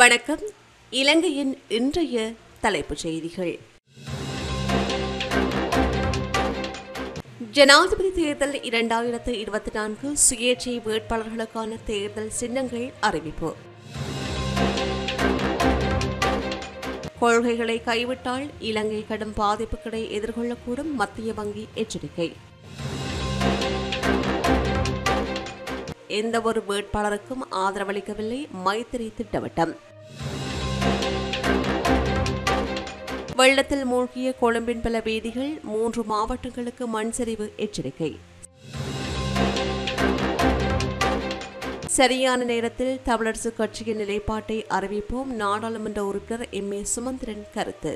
வணக்கம் இலங்கையின் இன்றைய தலைப்புச் செய்திகள் ஜனாதிபதி தேர்தல் இரண்டாயிரத்து இருபத்தி நான்கு சுயேட்சை வேட்பாளர்களுக்கான தேர்தல் சின்னங்கள் அறிவிப்பு கொள்கைகளை கைவிட்டால் இலங்கை கடும் பாதிப்புகளை எதிர்கொள்ளக்கூடும் மத்திய வங்கி எச்சரிக்கை எந்தவொரு வேட்பாளருக்கும் ஆதரவளிக்கவில்லை மைத்திரி திட்டவட்டம் வெள்ளத்தில் மூழ்கிய கொழும்பின் பல வீதிகள் மூன்று மாவட்டங்களுக்கு மண் சரிவு எச்சரிக்கை சரியான நேரத்தில் தமிழரசு கட்சியின் நிலைப்பாட்டை அறிவிப்போம் நாடாளுமன்ற உறுப்பினர் எம் ஏ சுமந்திரன் கருத்து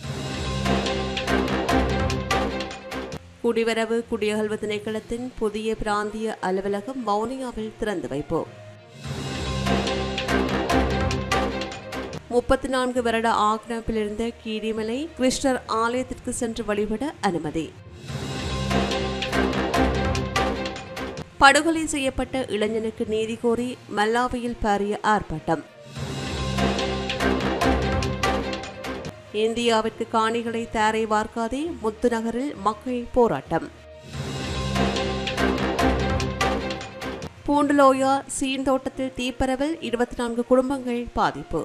குடிவரவு குடியகல்வு திணைக்களத்தின் புதிய பிராந்திய அலுவலகம் வவுனியாவில் திறந்து வைப்போம் முப்பத்தி நான்கு வருட ஆக்கிரமிப்பில் இருந்த கீரிமலை கிருஷ்ணர் ஆலயத்திற்கு சென்று வழிபட அனுமதி படுகொலை செய்யப்பட்ட இளைஞனுக்கு நீதி கோரி மல்லாவியில் பாரிய ஆர்ப்பாட்டம் இந்தியாவிற்கு காணிகளை தாரை வார்க்காதே முத்துநகரில் மக்கள் போராட்டம் பூண்டுலோயா சீந்தோட்டத்தில் தீப்பரவல் இருபத்தி நான்கு குடும்பங்கள் பாதிப்பு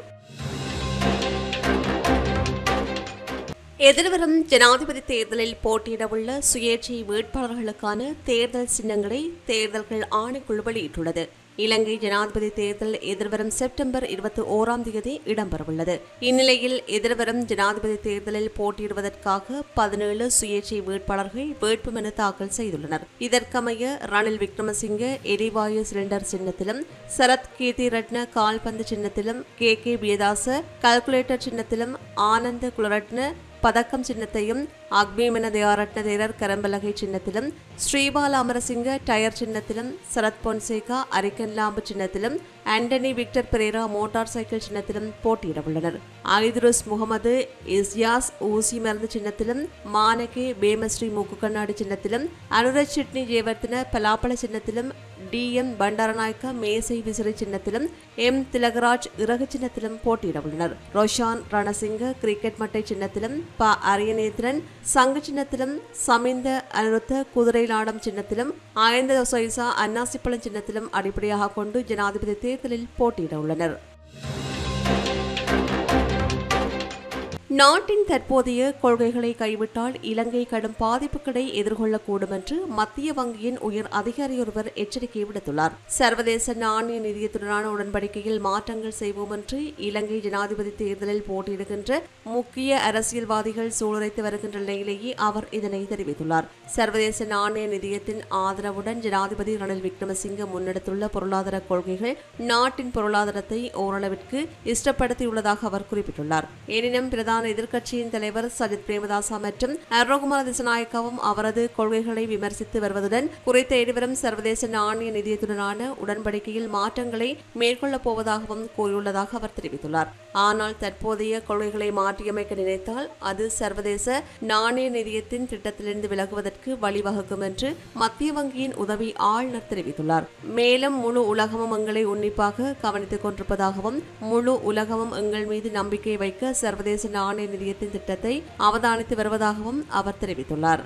எதிர்வரும் ஜனாதிபதி தேர்தலில் போட்டியிடவுள்ள சுயேட்சை வேட்பாளர்களுக்கான தேர்தல் சின்னங்களை தேர்தல்கள் ஆணைக்குழு வெளியிட்டுள்ளது இலங்கை ஜனாதிபதி தேர்தல் எதிர்வரும் செப்டம்பர் இருபத்தி ஓராம் தேதி இடம்பெறவுள்ளது இந்நிலையில் எதிர்வரும் ஜனாதிபதி தேர்தலில் போட்டியிடுவதற்காக பதினேழு சுயேட்சை வேட்பாளர்கள் வேட்புமனு தாக்கல் செய்துள்ளனர் இதற்கமைய ரணில் விக்ரமசிங்க எரிவாயு சிலிண்டர் சின்னத்திலும் சரத் கீர்த்தி ரட்ன கால்பந்து சின்னத்திலும் கே கே பியதாச கால்குலேட்டர் சின்னத்திலும் ஆனந்த குலரட்ன பதக்கம் சின்னத்தையும் அக்மேமன தயாரட்ன தேரர் கரம்பலகை சின்னத்திலும் ஸ்ரீபால அமரசிங்க டயர் சின்னத்திலும் சரத் பொன்சேகா அரிக்கன் லாம்பு சின்னத்திலும் Antony Victor Perera motor cycle சின்னத்திலும் போட்டியிடவுள்ளனர் ஐதுருஸ் முகமது இஸ்யாஸ் ஊசி மருந்து சின்னத்திலும் மானகே பேமஸ்ரீ மூக்கு கண்ணாடி சின்னத்திலும் அனுரஜ் சிட்னி ஜெயவர்த்தன பலாப்பழ சின்னத்திலும் டி எம் பண்டாரநாயக்க மேசை விசிறி சின்னத்திலும் எம் திலகராஜ் இறகு சின்னத்திலும் போட்டியிடவுள்ளனர் ரோஷான் ரணசிங்க கிரிக்கெட் மட்டை சின்னத்திலும் ப அரியநேத்திரன் சங்கு சின்னத்திலும் சமிந்த அனுருத்த குதிரை நாடம் சின்னத்திலும் ஆயந்த சொய்சா அன்னாசிப்பழம் சின்னத்திலும் அடிப்படையாக கொண்டு ஜனாதிபதி தேர்தலில் போட்டியிட உள்ளனர் நாட்டின் தற்போதைய கொள்கைகளை கைவிட்டால் இலங்கை கடும் பாதிப்புகளை எதிர்கொள்ளக்கூடும் என்று மத்திய வங்கியின் உயர் அதிகாரியொருவர் எச்சரிக்கை விடுத்துள்ளார் சர்வதேச நாணய நிதியத்துடனான உடன்படிக்கையில் மாற்றங்கள் செய்வோம் என்று இலங்கை ஜனாதிபதி தேர்தலில் போட்டியிடுகின்ற முக்கிய அரசியல்வாதிகள் சூளுரைத்து வருகின்ற நிலையிலேயே அவர் இதனை தெரிவித்துள்ளார் சர்வதேச நாணய நிதியத்தின் ஆதரவுடன் ஜனாதிபதி ரணில் விக்ரமசிங்க முன்னெடுத்துள்ள பொருளாதார கொள்கைகள் நாட்டின் பொருளாதாரத்தை ஓரளவிற்கு இஷ்டப்படுத்தியுள்ளதாக அவர் குறிப்பிட்டுள்ளார் எனினும் பிரதான எதிர்க்கட்சியின் தலைவர் சஜித் பிரேமதாசா மற்றும் அருணகுமார திசநாயக்காவும் அவரது கொள்கைகளை விமர்சித்து வருவதுடன் குறித்த இருவரும் சர்வதேச நாணய நிதியத்துடனான உடன்படிக்கையில் மாற்றங்களை மேற்கொள்ளப் போவதாகவும் கூறியுள்ளதாக அவர் தெரிவித்துள்ளார் ஆனால் தற்போதைய கொள்கைகளை மாற்றியமைக்க நினைத்தால் அது சர்வதேச நாணய நிதியத்தின் திட்டத்திலிருந்து விலகுவதற்கு வழிவகுக்கும் என்று மத்திய வங்கியின் உதவி ஆளுநர் தெரிவித்துள்ளார் மேலும் முழு உலகமும் எங்களை உன்னிப்பாக கவனித்துக் கொண்டிருப்பதாகவும் முழு உலகமும் எங்கள் மீது நம்பிக்கை வைக்க சர்வதேச நாணய நிதியத்தின் திட்டத்தை அவதானித்து வருவதாகவும் அவர் தெரிவித்துள்ளார்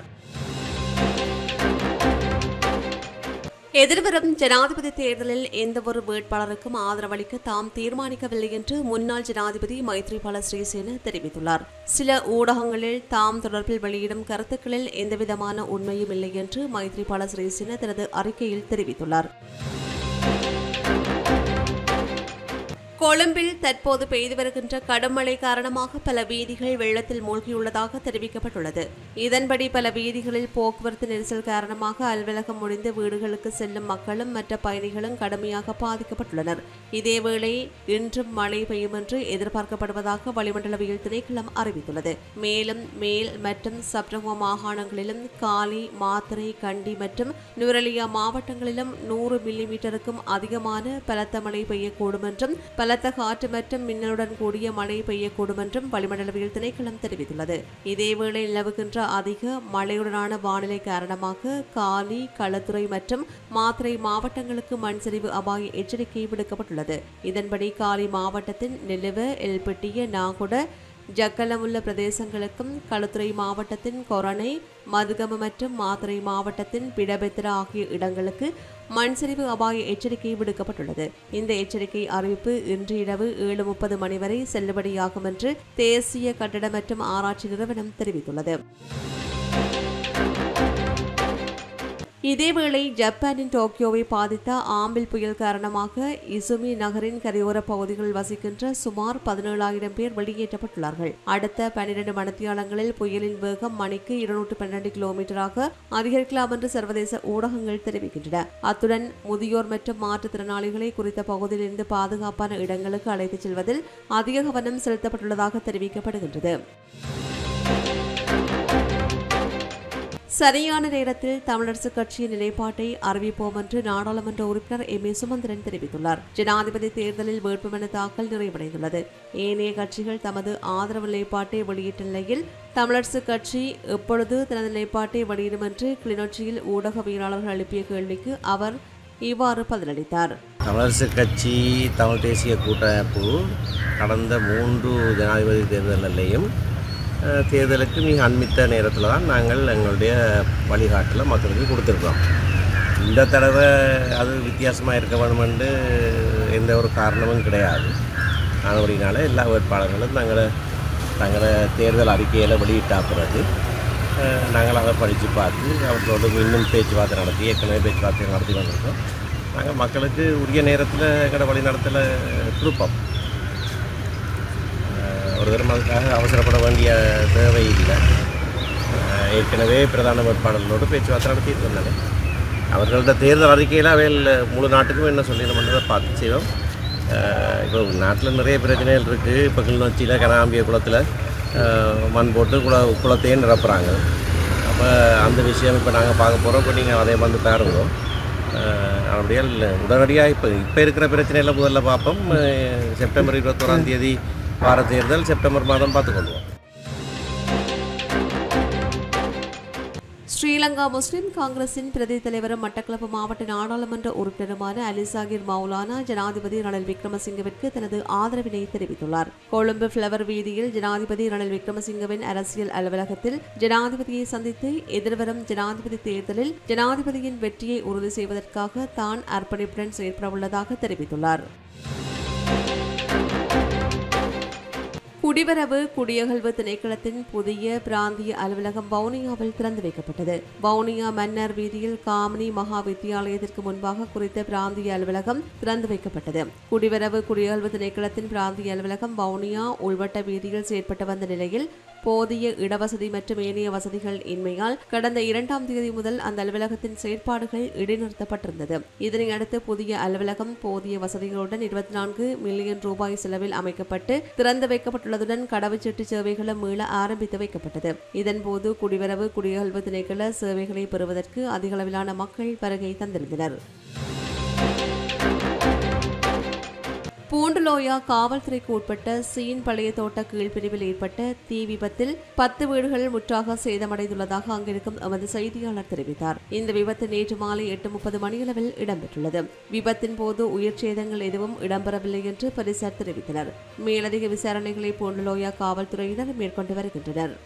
எதிர்வரும் ஜனாதிபதி தேர்தலில் எந்தவொரு வேட்பாளருக்கும் ஆதரவளிக்க தாம் தீர்மானிக்கவில்லை என்று முன்னாள் ஜனாதிபதி மைத்ரிபால ஸ்ரீசேன தெரிவித்துள்ளார் சில ஊடகங்களில் தாம் தொடர்பில் வெளியிடும் கருத்துக்களில் எந்தவிதமான உண்மையும் இல்லை என்று மைத்ரிபால ஸ்ரீசேன தனது அறிக்கையில் தெரிவித்துள்ளார் கொழும்பில் தற்போது பெய்து வருகின்ற கடும் மழை காரணமாக பல வீதிகள் வெள்ளத்தில் மூழ்கியுள்ளதாக தெரிவிக்கப்பட்டுள்ளது இதன்படி பல வீதிகளில் போக்குவரத்து நெரிசல் காரணமாக அலுவலகம் முடிந்து வீடுகளுக்கு செல்லும் மக்களும் மற்ற பயணிகளும் கடுமையாக பாதிக்கப்பட்டுள்ளனர் இதேவேளை இன்றும் மழை பெய்யும் என்று எதிர்பார்க்கப்படுவதாக வளிமண்டலவியல் திணைக்களம் அறிவித்துள்ளது மேலும் மேல் மற்றும் சப்ரகோ மாகாணங்களிலும் காலி மாத்தறை கண்டி மற்றும் நுரலியா மாவட்டங்களிலும் நூறு மில்லிமீட்டருக்கும் அதிகமான பலத்த மழை பெய்யக்கூடும் என்றும் பல பலத்த காற்று மற்றும் மின்னலுடன் கூடிய மழை பெய்யக்கூடும் என்றும் வளிமண்டலவியல் திணைக்களம் தெரிவித்துள்ளது இதேவேளை நிலவுகின்ற அதிக மழையுடனான வானிலை காரணமாக காலி களத்துறை மற்றும் மாத்திரை மாவட்டங்களுக்கு மண் சரிவு அபாய எச்சரிக்கை விடுக்கப்பட்டுள்ளது இதன்படி காலி மாவட்டத்தின் நிலுவ எல்பெட்டிய நாகுட ஜக்கலமுள்ள பிரதேசங்களுக்கும் களுத்துறை மாவட்டத்தின் கொரணை மதுகம மற்றும் மாத்தறை மாவட்டத்தின் பிடபெத்திர ஆகிய இடங்களுக்கு மண் சரிவு அபாய எச்சரிக்கை விடுக்கப்பட்டுள்ளது இந்த எச்சரிக்கை அறிவிப்பு இன்று இரவு ஏழு முப்பது மணி வரை செல்லுபடியாகும் என்று தேசிய கட்டட மற்றும் ஆராய்ச்சி நிறுவனம் தெரிவித்துள்ளது இதேவேளை ஜப்பானின் டோக்கியோவை பாதித்த ஆம்பில் புயல் காரணமாக இசுமி நகரின் கரையோர பகுதிகளில் வசிக்கின்ற சுமார் பதினேழாயிரம் பேர் வெளியேற்றப்பட்டுள்ளார்கள் அடுத்த பன்னிரண்டு மணித்தியாலங்களில் புயலின் வேகம் மணிக்கு இருநூற்று பன்னிரண்டு கிலோமீட்டராக அதிகரிக்கலாம் என்று சர்வதேச ஊடகங்கள் தெரிவிக்கின்றன அத்துடன் முதியோர் மற்றும் மாற்றுத்திறனாளிகளை குறித்த பகுதியிலிருந்து பாதுகாப்பான இடங்களுக்கு அழைத்துச் செல்வதில் அதிக கவனம் செலுத்தப்பட்டுள்ளதாக தெரிவிக்கப்படுகின்றது சரியான நேரத்தில் தமிழரசுக் கட்சியின் நிலைப்பாட்டை அறிவிப்போம் என்று நாடாளுமன்ற உறுப்பினர் எம் ஏ சுமந்திரன் தெரிவித்துள்ளார் ஜனாதிபதி தேர்தலில் வேட்புமனு தாக்கல் நிறைவடைந்துள்ளது ஏனைய கட்சிகள் தமது ஆதரவு நிலைப்பாட்டை வெளியிட்ட நிலையில் தமிழரசுக் கட்சி எப்பொழுது தனது நிலைப்பாட்டை வெளியிடும் என்று கிளிநொச்சியில் ஊடகவியலாளர்கள் எழுப்பிய கேள்விக்கு அவர் இவ்வாறு பதிலளித்தார் தமிழரசு கட்சி தமிழ் தேசிய கூட்டமைப்பு கடந்த மூன்று ஜனாதிபதி தேர்தலிலையும் அஹ், தேர்தலுக்கு மிக அண்மித்த நேரத்தில் தான் நாங்கள் எங்களுடைய வழிகாட்டலை மக்களுக்கு கொடுத்துருக்கோம் இந்த தடவை அது வித்தியாசமாக இருக்க வேணுமென்று எந்த ஒரு காரணமும் கிடையாது ஆனபடினால எல்லா வேட்பாளர்களும் நாங்கள் தங்களை தேர்தல் அறிக்கையில் வெளியிட்ட பிறகு அஹ், நாங்கள் அதை படித்து பார்த்து அவர்களோடு இன்னும் பேச்சுவார்த்தை நடத்தி ஏற்கனவே பேச்சுவார்த்தை நடத்தி வந்திருக்கோம் நாங்கள் மக்களுக்கு உரிய நேரத்தில் எங்களோட வழிநடத்தலை கொடுப்போம் அஹ், ஒரு தரம் அதுக்காக அவசரப்பட வேண்டிய தேவை இல்லை அஹ், ஏற்கனவே பிரதான வேட்பாளர்களோடு பேச்சுவார்த்தை நடத்திட்டு வந்தாங்க அவர்களோட தேர்தல் அறிக்கையில் அவையில் முழு நாட்டுக்கும் என்ன சொல்லிடணுன்றதை பார்த்து செய்வோம் அஹ், இப்போ நாட்டில் நிறைய பிரச்சனைகள் இருக்குது இப்போ கிளிநொச்சியில் கனாம்பிய குளத்தில் அஹ், மண் போட்டு குள குளத்தையே நிரப்புறாங்க அப்போ அந்த விஷயம் இப்போ நாங்கள் பார்க்க போகிறோம் இப்போ நீங்கள் அதே வந்து பாருங்க அப்படியே உடனடியாக இப்போ இப்போ இருக்கிற பிரச்சனையில் முதல்ல பார்ப்போம் அஹ், செப்டம்பர் இருபத்தோராம் தேதி வார தேர்தல் செப்டம்பர் மாதம் பார்த்துக்கொள்வோம் ஸ்ரீலங்கா முஸ்லிம் காங்கிரசின் பிரதி தலைவரும் மட்டக்களப்பு மாவட்ட நாடாளுமன்ற உறுப்பினருமான அலிசாகிர் மௌலானா ஜனாதிபதி ரணில் விக்ரமசிங்கவிற்கு தனது ஆதரவினை தெரிவித்துள்ளார் கொழும்பு பிளவர் வீதியில் ஜனாதிபதி ரணில் விக்ரமசிங்கவின் அரசியல் அலுவலகத்தில் ஜனாதிபதியை சந்தித்து எதிர்வரும் ஜனாதிபதி தேர்தலில் ஜனாதிபதியின் வெற்றியை உறுதி செய்வதற்காக தான் அர்ப்பணிப்புடன் செயற்படவுள்ளதாக தெரிவித்துள்ளார் குடிவரவு குடியகழ்வு திணைக்களத்தின் புதிய பிராந்திய அலுவலகம் வவுனியாவில் திறந்து வைக்கப்பட்டது வவுனியா மன்னர் வீதியில் காமினி மகா வித்தியாலயத்திற்கு முன்பாக குறித்த பிராந்திய அலுவலகம் திறந்து வைக்கப்பட்டது குடிவரவு குடியகழ்வு திணைக்களத்தின் பிராந்திய அலுவலகம் வவுனியா உள்வட்ட வீதியில் செயற்பட்டு வந்த நிலையில் போதிய இடவசதி மற்றும் ஏனைய வசதிகள் இன்மையால் கடந்த இரண்டாம் தேதி முதல் அந்த அலுவலகத்தின் செயற்பாடுகள் இடைநிறுத்தப்பட்டிருந்தது இதனை அடுத்து புதிய அலுவலகம் போதிய வசதிகளுடன் இருபத்தி நான்கு மில்லியன் ரூபாய் செலவில் அமைக்கப்பட்டு திறந்து வைக்கப்பட்டுள்ளதுடன் கடவுச்சீட்டு சேவைகளும் மீள ஆரம்பித்து வைக்கப்பட்டது இதன்போது குடிவரவு குடியகழ்வு திணைக்கள சேவைகளை பெறுவதற்கு அதிகளவிலான மக்கள் வருகை தந்திருந்தனர் பூண்டுலோயா காவல்துறைக்கு உட்பட்ட சீன் பழைய தோட்ட கீழ்பிரிவில் ஏற்பட்ட தீ விபத்தில் பத்து வீடுகள் முற்றாக சேதமடைந்துள்ளதாக அங்கிருக்கும் எமது செய்தியாளர் தெரிவித்தார் இந்த விபத்து நேற்று மாலை எட்டு முப்பது மணியளவில் இடம்பெற்றுள்ளது விபத்தின் போது உயிர் சேதங்கள் எதுவும் இடம்பெறவில்லை என்று போலீசார் தெரிவித்தனர் மேலதிக விசாரணைகளை பூண்டுலோயா காவல்துறையினர் மேற்கொண்டு வருகின்றனர்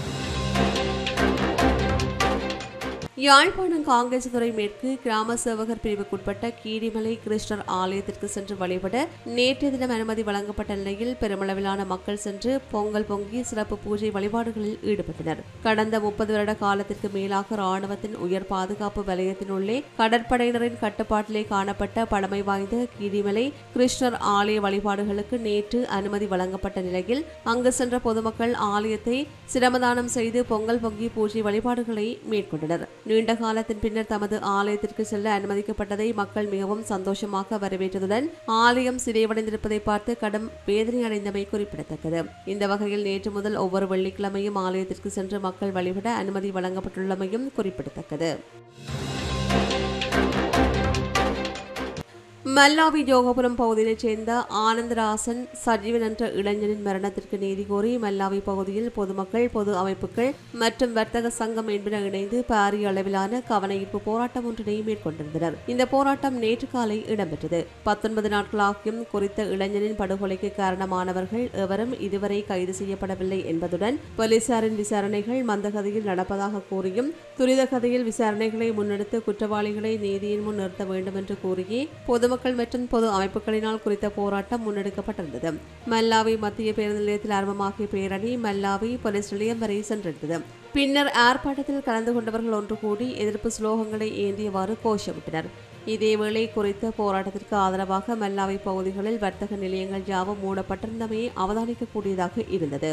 யாழ்ப்பாணம் காங்கிரஸ் துறை மேற்கு கிராம சேவகர் பிரிவுக்குட்பட்ட கீரிமலை கிருஷ்ணர் ஆலயத்திற்கு சென்று வழிபட நேற்றைய தினம் அனுமதி வழங்கப்பட்ட நிலையில் பெருமளவிலான மக்கள் சென்று பொங்கல் பொங்கி சிறப்பு பூஜை வழிபாடுகளில் ஈடுபட்டனர் கடந்த முப்பது வருட காலத்திற்கு மேலாக ராணுவத்தின் உயர் பாதுகாப்பு வலயத்தினுள்ளே கடற்படையினரின் கட்டுப்பாட்டிலே காணப்பட்ட பழமை வாய்ந்த கீரிமலை கிருஷ்ணர் ஆலய வழிபாடுகளுக்கு நேற்று அனுமதி வழங்கப்பட்ட நிலையில் அங்கு சென்ற பொதுமக்கள் ஆலயத்தை சிரமதானம் செய்து பொங்கல் பொங்கி பூஜை வழிபாடுகளை மேற்கொண்டனர் நீண்ட காலத்தின் பின்னர் தமது ஆலயத்திற்கு செல்ல அனுமதிக்கப்பட்டதை மக்கள் மிகவும் சந்தோஷமாக வரவேற்றதுடன் ஆலயம் சிதைவடைந்திருப்பதை பார்த்து கடும் வேதனை அடைந்தமை குறிப்பிடத்தக்கது இந்த வகையில் நேற்று முதல் ஒவ்வொரு வெள்ளிக்கிழமையும் ஆலயத்திற்கு சென்று மக்கள் வழிபட அனுமதி வழங்கப்பட்டுள்ளமையும் குறிப்பிடத்தக்கது மல்லாவி யோகபுரம் பகுதியைச் சேர்ந்த ஆனந்தராசன் சஜீவன் என்ற இளைஞனின் மரணத்திற்கு நீதி கோரி மல்லாவி பகுதியில் பொதுமக்கள் பொது அமைப்புகள் மற்றும் வர்த்தக சங்கம் என்பன இணைந்து பாரிய அளவிலான கவனஈர்ப்பு போராட்டம் ஒன்றினை மேற்கொண்டிருந்தனர் இந்த போராட்டம் நேற்று காலை இடம்பெற்றது பத்தொன்பது நாட்களாகியும் குறித்த இளைஞனின் படுகொலைக்கு காரணமானவர்கள் எவரும் இதுவரை கைது செய்யப்படவில்லை என்பதுடன் போலீசாரின் விசாரணைகள் மந்தகதியில் நடப்பதாக கூறியும் துரித கதையில் விசாரணைகளை முன்னெடுத்து குற்றவாளிகளை நீதியின் முன் நிறுத்த வேண்டும் என்று கூறியே பொதுமக்கள் மற்றும் பொது அமைப்புகளினால் குறித்த போராட்டம் முன்னெடுக்கப்பட்டிருந்தது மல்லாவி மத்திய பேருந்து நிலையத்தில் ஆரம்பமாகிய பேரணி மல்லாவி போலீஸ் நிலையம் வரை சென்றிருந்தது பின்னர் ஆர்ப்பாட்டத்தில் கலந்து கொண்டவர்கள் ஒன்று கூடி எதிர்ப்பு ஸ்லோகங்களை ஏந்தியவாறு கோஷமிட்டனர் இதேவேளை குறித்த போராட்டத்திற்கு ஆதரவாக மல்லாவி பகுதிகளில் வர்த்தக நிலையங்கள் யாவும் மூடப்பட்டிருந்தமையை அவதானிக்கக்கூடியதாக இருந்தது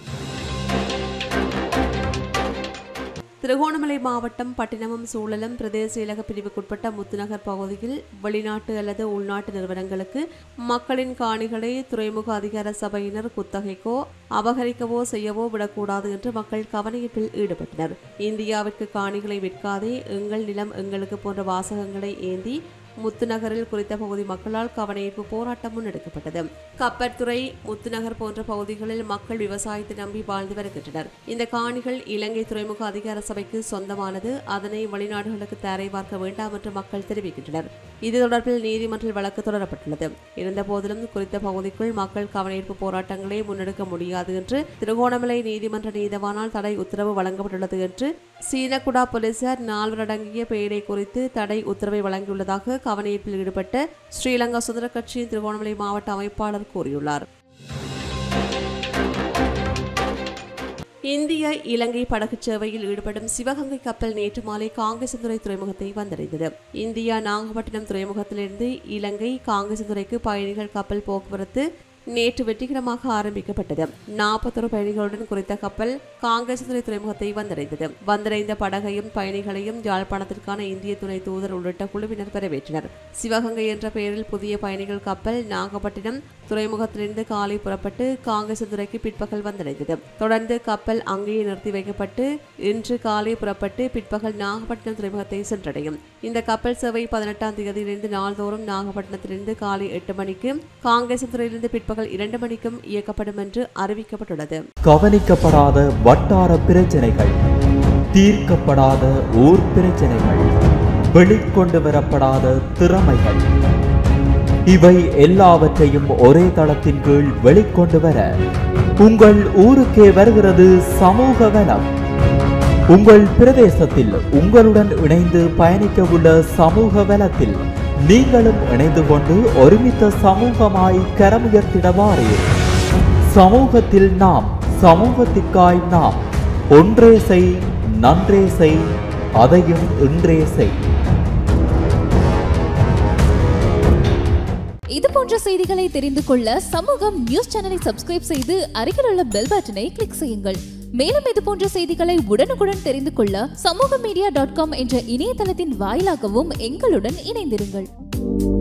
திருகோணமலை மாவட்டம் பட்டினமும் சூழலும் பிரதேச செயலக பிரிவுக்குட்பட்ட முத்துநகர் பகுதியில் வெளிநாட்டு அல்லது உள்நாட்டு நிறுவனங்களுக்கு மக்களின் காணிகளை துறைமுக அதிகார சபையினர் குத்தகைக்கோ அபகரிக்கவோ செய்யவோ விடக்கூடாது என்று மக்கள் கவனயீர்ப்பில் ஈடுபட்டனர் இந்தியாவிற்கு காணிகளை விற்காதே எங்கள் நிலம் எங்களுக்கு போன்ற வாசகங்களை ஏந்தி முத்துநகரில் குறித்த பகுதி மக்களால் கவனஈர்ப்பு போராட்டம் முன்னெடுக்கப்பட்டது கப்பற்துறை முத்துநகர் போன்ற பகுதிகளில் மக்கள் விவசாயத்தை நம்பி வாழ்ந்து வருகின்றனர் இந்த காணிகள் இலங்கை துறைமுக அதிகார சபைக்கு சொந்தமானது அதனை வெளிநாடுகளுக்கு தாரை பார்க்க வேண்டாம் என்று மக்கள் தெரிவிக்கின்றனர் இது தொடர்பில் நீதிமன்றில் வழக்கு தொடரப்பட்டுள்ளது இருந்தபோதிலும் குறித்த பகுதிக்குள் மக்கள் கவனஈர்ப்பு போராட்டங்களை முன்னெடுக்க முடியாது என்று திருகோணமலை நீதிமன்ற நீதவானால் தடை உத்தரவு வழங்கப்பட்டுள்ளது என்று சீனகுடா போலீசார் நால்வர் அடங்கிய பெயரை குறித்து தடை உத்தரவை வழங்கியுள்ளதாக கவனஈர்ப்பில் ஈடுபட்ட ஸ்ரீலங்கா சுதந்திர கட்சியின் திருகோணமலை மாவட்ட அமைப்பாளர் கூறியுள்ளார் இந்திய இலங்கை படகுச் சேவையில் ஈடுபடும் சிவகங்கை கப்பல் நேற்று மாலை காங்கேசந்துறை துறைமுகத்தை வந்தடைந்தது இந்தியா நாகப்பட்டினம் துறைமுகத்திலிருந்து இலங்கை காங்கேசந்துறைக்கு பயணிகள் கப்பல் போக்குவரத்து நேற்று வெற்றிகரமாக ஆரம்பிக்கப்பட்டது நாற்பத்தொரு பயணிகளுடன் குறித்த கப்பல் காங்கேசந்துறை துறைமுகத்தை வந்தடைந்தது வந்தடைந்த படகையும் பயணிகளையும் யாழ்ப்பாணத்திற்கான இந்திய துணை தூதர் உள்ளிட்ட குழுவினர் வரவேற்றனர் சிவகங்கை என்ற பெயரில் புதிய பயணிகள் கப்பல் நாகப்பட்டினம் துறைமுகத்திலிருந்து காலை புறப்பட்டு காங்கேசந்துறைக்கு பிற்பகல் வந்தடைந்தது தொடர்ந்து கப்பல் அங்கேயே நிறுத்தி வைக்கப்பட்டு இன்று காலை புறப்பட்டு பிற்பகல் நாகப்பட்டினம் துறைமுகத்தை சென்றடையும் இந்த கப்பல் சேவை பதினெட்டாம் தேதியிலிருந்து நாள்தோறும் நாகப்பட்டினத்திலிருந்து காலை எட்டு மணிக்கு காங்கேசந்துறையிலிருந்து பிற்பகல் இரண்டு மணிக்கும் இயக்கப்படும் என்று அறிவிக்கப்பட்டுள்ளது கவனிக்கப்படாத வட்டார பிரச்சனைகள் தீர்க்கப்படாத ஊர் பிரச்சனைகள் வெளிக்கொண்டு வரப்படாத திறமைகள் இவை எல்லாவற்றையும் ஒரே தளத்தின் கீழ் வெளிக்கொண்டு வர உங்கள் ஊருக்கே வருகிறது சமூக வனம் உங்கள் பிரதேசத்தில் உங்களுடன் இணைந்து பயணிக்க உள்ள சமூக வலத்தில் நீங்களும் இணைந்து கொண்டு ஒருமித்த சமூகமாய் கரமுயர்த்திட வாரீர் சமூகத்தில் நாம் சமூகத்திற்காய் நாம் ஒன்றே செய் நன்றே செய் அதையும் இன்றே செய் இது போன்ற செய்திகளை தெரிந்து கொள்ள சமூகம் நியூஸ் சேனலை சப்ஸ்கிரைப் செய்து அருகில் உள்ள பெல் பட்டனை கிளிக் செய்யுங்கள் மேலும் இது போன்ற செய்திகளை உடனுக்குடன் தெரிந்து கொள்ள சமூக மீடியா டாட் காம் என்ற இணையதளத்தின் வாயிலாகவும் எங்களுடன் இணைந்திருங்கள்